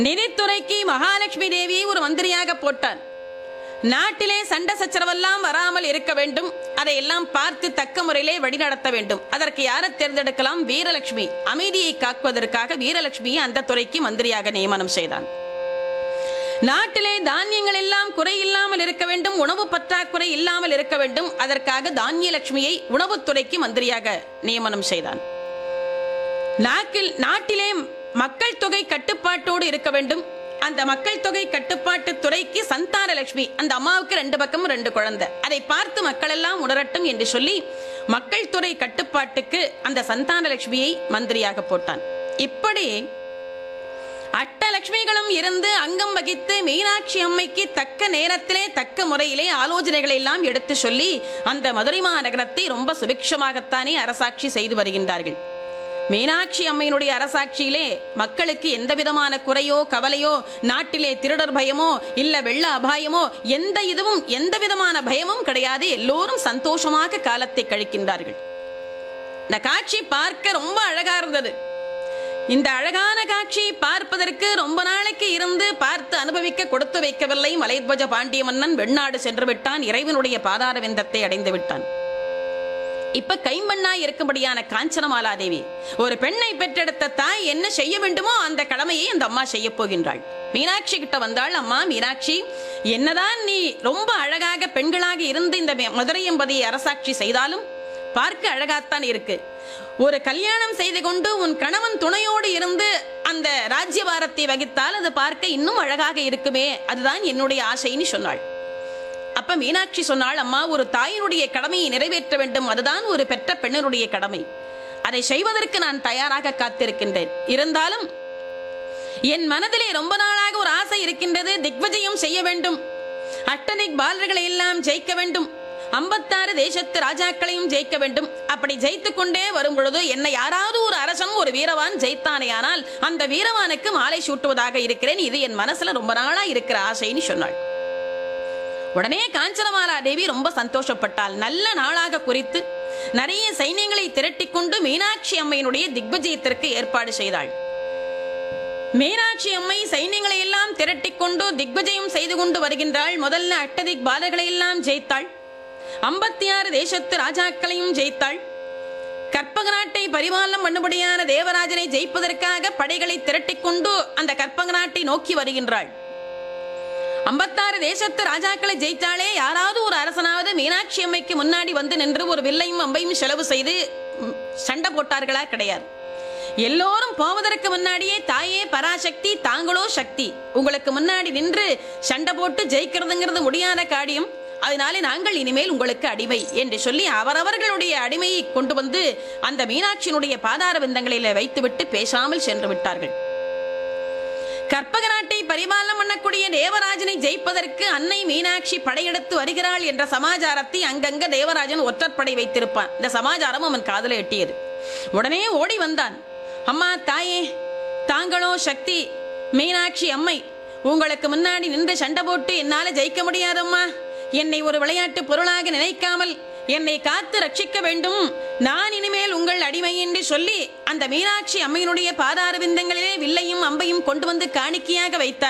நிதித்துறைக்கு மகாலட்சுமி தேவியை ஒரு மந்திரியாக போட்டார் நாட்டிலே சண்டை சச்சரவெல்லாம் வராமல் இருக்க வேண்டும் அதையெல்லாம் பார்த்து தக்க முறையிலே வழிநடத்த வேண்டும் அதற்கு யாரை தேர்ந்தெடுக்கலாம் வீரலட்சுமி அமைதியை காக்குவதற்காக வீரலட்சுமியை அந்த துறைக்கு மந்திரியாக நியமனம் செய்தான் நாட்டிலே தானியங்கள் எல்லாம் குறை இல்லாமல் இருக்க வேண்டும் உணவு பற்றாக்குறை இல்லாமல் இருக்க வேண்டும் அதற்காக தானிய லட்சுமியை உணவுத்துறைக்கு மந்திரியாக நியமனம் செய்தான் நாட்டில் நாட்டிலே மக்கள் தொகை கட்டுப்பாட்டோடு இருக்க வேண்டும் அந்த மக்கள் தொகை கட்டுப்பாட்டு துறைக்கு சந்தான லட்சுமி அந்த அம்மாவுக்கு ரெண்டு பக்கம் ரெண்டு குழந்தை அதை பார்த்து மக்கள் எல்லாம் உணரட்டும் என்று சொல்லி மக்கள் துறை கட்டுப்பாட்டுக்கு அந்த சந்தான லட்சுமியை மந்திரியாக போட்டான் இப்படி அட்டலட்சுமிகளும் இருந்து அங்கம் வகித்து மீனாட்சி அம்மைக்கு தக்க நேரத்திலே தக்க முறையிலே ஆலோசனைகளை எல்லாம் எடுத்து சொல்லி அந்த மதுரை மாநகரத்தை ரொம்ப சுபிக்ஷமாகத்தானே அரசாட்சி செய்து வருகின்றார்கள் மீனாட்சி அம்மையினுடைய அரசாட்சியிலே மக்களுக்கு எந்த விதமான குறையோ கவலையோ நாட்டிலே திருடர் பயமோ இல்ல வெள்ள அபாயமோ எந்த இதுவும் எந்த விதமான பயமும் கிடையாது எல்லோரும் சந்தோஷமாக காலத்தை கழிக்கின்றார்கள் இந்த காட்சி பார்க்க ரொம்ப அழகா இருந்தது இந்த அழகான காட்சியை பார்ப்பதற்கு ரொம்ப நாளைக்கு இருந்து பார்த்து அனுபவிக்க கொடுத்து வைக்கவில்லை மலைத்வஜ பாண்டிய மன்னன் வெண்ணாடு சென்று விட்டான் இறைவனுடைய பாதார விந்தத்தை அடைந்து விட்டான் இப்ப கைம்பண்ணா இருக்கும்படியான காஞ்சனமாலாதேவி ஒரு பெண்ணை பெற்றெடுத்த தாய் என்ன செய்ய வேண்டுமோ அந்த கடமையை அந்த அம்மா செய்ய போகின்றாள் மீனாட்சி கிட்ட வந்தாள் அம்மா மீனாட்சி என்னதான் நீ ரொம்ப அழகாக பெண்களாக இருந்து இந்த மதுரை என்பதை அரசாட்சி செய்தாலும் பார்க்க அழகாத்தான் இருக்கு ஒரு கல்யாணம் செய்து கொண்டு உன் கணவன் துணையோடு இருந்து அந்த ராஜ்யபாரத்தை வகித்தால் அது பார்க்க இன்னும் அழகாக இருக்குமே அதுதான் என்னுடைய ஆசைன்னு சொன்னாள் அப்ப மீனாட்சி சொன்னாள் அம்மா ஒரு தாயினுடைய கடமையை நிறைவேற்ற வேண்டும் அதுதான் ஒரு பெற்ற பெண்ணினுடைய கடமை அதை செய்வதற்கு நான் தயாராக காத்திருக்கின்றேன் இருந்தாலும் என் மனதிலே ரொம்ப நாளாக ஒரு ஆசை இருக்கின்றது திக்விஜயம் செய்ய வேண்டும் அட்டனிக் பாலர்களை எல்லாம் ஜெயிக்க வேண்டும் ஐம்பத்தாறு தேசத்து ராஜாக்களையும் ஜெயிக்க வேண்டும் அப்படி ஜெயித்துக் கொண்டே வரும் பொழுது என்னை யாராவது ஒரு அரசன் ஒரு வீரவான் ஜெயித்தானேயானால் அந்த வீரவானுக்கு மாலை சூட்டுவதாக இருக்கிறேன் இது என் மனசுல ரொம்ப நாளா இருக்கிற ஆசைன்னு சொன்னாள் உடனே காஞ்சனமாலா தேவி ரொம்ப சந்தோஷப்பட்டாள் நல்ல நாளாக குறித்து நிறைய சைன்யங்களை திரட்டிக் கொண்டு மீனாட்சி அம்மையினுடைய திக்விஜயத்திற்கு ஏற்பாடு செய்தாள் மீனாட்சி அம்மை சைன்யங்களை எல்லாம் திரட்டிக் கொண்டு திக்விஜயம் செய்து கொண்டு வருகின்றாள் முதல்ல அட்டதிக் பாலர்களை எல்லாம் ஜெயித்தாள் ஐம்பத்தி ஆறு தேசத்து ராஜாக்களையும் ஜெயித்தாள் கற்பக நாட்டை பரிபாலனம் பண்ணும்படியான தேவராஜனை ஜெயிப்பதற்காக படைகளை திரட்டிக் கொண்டு அந்த கற்பக நாட்டை நோக்கி வருகின்றாள் ஐம்பத்தாறு தேசத்து ராஜாக்களை ஜெயித்தாலே யாராவது ஒரு அரசனாவது மீனாட்சி அம்மைக்கு முன்னாடி வந்து நின்று ஒரு வில்லையும் அம்பையும் செலவு செய்து ம், சண்டை போட்டார்களா கிடையாது எல்லோரும் போவதற்கு முன்னாடியே தாயே பராசக்தி தாங்களோ சக்தி உங்களுக்கு முன்னாடி நின்று சண்டை போட்டு ஜெயிக்கிறதுங்கிறது முடியாத காரியம் அதனாலே நாங்கள் இனிமேல் உங்களுக்கு அடிமை என்று சொல்லி அவரவர்களுடைய அடிமையை கொண்டு வந்து அந்த மீனாட்சியினுடைய பாதார விந்தங்களிலே வைத்துவிட்டு பேசாமல் சென்று விட்டார்கள் கற்பக நாட்டை பரிபாலனம் பண்ணக்கூடிய தேவராஜனை ஜெயிப்பதற்கு அன்னை மீனாட்சி படையெடுத்து வருகிறாள் என்ற சமாச்சாரத்தை அங்கங்க தேவராஜன் ஒற்றற்படை வைத்திருப்பான் இந்த சமாச்சாரம் அவன் காதல எட்டியது உடனே ஓடி வந்தான் அம்மா தாயே தாங்களோ சக்தி மீனாட்சி அம்மை உங்களுக்கு முன்னாடி நின்று சண்டை போட்டு என்னால ஜெயிக்க முடியாதம்மா என்னை ஒரு விளையாட்டு பொருளாக நினைக்காமல் என்னை காத்து ரட்சிக்க வேண்டும் நான் இனிமேல் உங்கள் அடிமை என்று சொல்லி அந்த மீனாட்சி அம்மையினுடைய பாதார விந்தங்களிலே வில்லையும் அம்பையும் கொண்டு வந்து காணிக்கையாக வைத்தார்